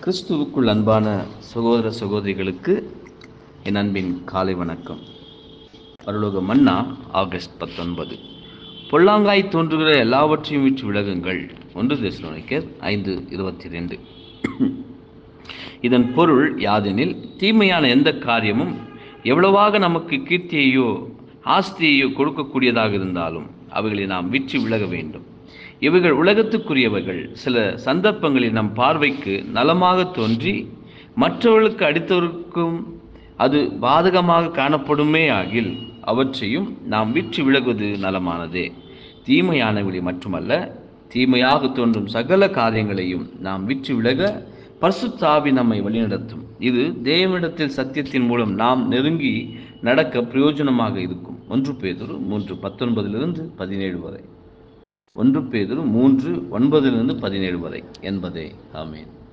கிறிஸ்துவுக்குள் அன்பான சகோதர சகோதரிகளுக்கு என் அன்பின் காலை வணக்கம் பரலோக மன்னா ஆகஸ்ட் பத்தொன்பது பொல்லாங்காய் தோன்றுகிற எல்லாவற்றையும் விற்று விலகுங்கள் ஒன்று தேசலோனிக்கர் ஐந்து இருபத்தி ரெண்டு இதன் பொருள் யாதெனில் தீமையான எந்த காரியமும் எவ்வளவாக நமக்கு கீர்த்தியையோ ஆஸ்தியையோ கொடுக்கக்கூடியதாக இருந்தாலும் அவைகளை நாம் விற்று விலக வேண்டும் இவைகள் உலகத்துக்குரியவைகள் சில சந்தர்ப்பங்களில் நம் பார்வைக்கு நலமாக தோன்றி மற்றவர்களுக்கு அடித்தவருக்கும் அது பாதகமாக காணப்படுமே ஆகில் அவற்றையும் நாம் விற்று விலகுவது நலமானதே தீமையானவழி மட்டுமல்ல தீமையாக தோன்றும் சகல காரியங்களையும் நாம் விற்று விலக பரிசுத்தாவி நம்மை வழிநடத்தும் இது தேவனிடத்தில் சத்தியத்தின் மூலம் நாம் நெருங்கி நடக்க பிரயோஜனமாக இருக்கும் ஒன்று பேதுரு மூன்று பத்தொன்பதிலிருந்து பதினேழு வரை ஒன்று பேதுரு மூன்று ஒன்பதிலிருந்து பதினேழு வரை என்பதே ஆமேன்